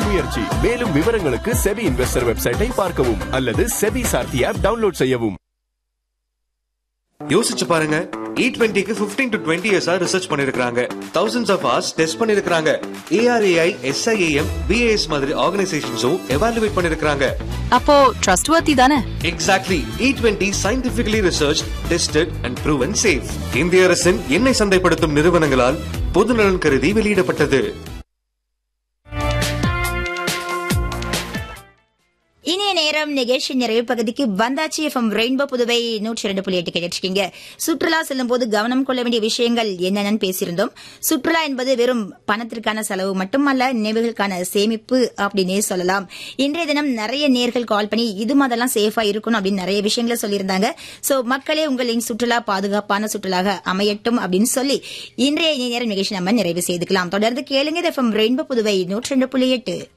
முயற்சி மேலும் விவரங்களுக்கு செபி இன்வெஸ்டர் வெப்சைட்டை பார்க்கவும் அல்லது செபி சார்த்தி ஆப் டவுன்லோட் செய்யவும் யோசிச்சு பாருங்க இ டுவெண்ட்டிக்கு பிப்டீன் டு டுவெண்ட்டி இயர்ஸா ரிசர்ச் பண்ணிருக்காங்க தௌசண்ட்ஸ் ஆஃப் ஹவர்ஸ் டெஸ்ட் பண்ணிருக்காங்க ஏஆர்ஏஐ எஸ்ஐஏஎம் பிஏஎஸ் மாதிரி ஆர்கனைசேஷன்ஸும் எவாலுவேட் பண்ணிருக்காங்க அப்போ ட்ரஸ்ட் வர்த்தி தானே exactly E twenty scientifically research tested and proven safe இந்திய அரசின் எண்ணெய் சந்தைப்படுத்தும் நிறுவனங்களால் பொதுநலன் கருதி வெளியிடப்பட்டது இனிய நேரம் நிகழ்ச்சி நிறைவு பகுதிக்கு வந்தாச்சு எஃப்எம் ரெயின்போ புதுவை நூற்றி இரண்டு புள்ளி எட்டு கேட்டிருக்கீங்க சுற்றுலா செல்லும் போது கவனம் கொள்ள வேண்டிய விஷயங்கள் என்னென்னு பேசியிருந்தோம் சுற்றுலா என்பது வெறும் பணத்திற்கான செலவு மட்டுமல்ல நினைவுகளுக்கான சேமிப்பு அப்படின்னே சொல்லலாம் இன்றைய தினம் நிறைய நேர்கள் கால் பண்ணி இது மாதிரிலாம் சேஃபா இருக்கணும் அப்படின்னு நிறைய விஷயங்களை சொல்லியிருந்தாங்க சோ மக்களே உங்களின் சுற்றுலா பாதுகாப்பான சுற்றுலாக அமையட்டும் அப்படின்னு சொல்லி இன்றைய இனிய நேரம் நிகழ்ச்சி நம்ம நிறைவு செய்துக்கலாம் தொடர்ந்து கேளுங்க எஃப்எம் ரெயின்போ புதுவை நூற்றி ரெண்டு புள்ளி எட்டு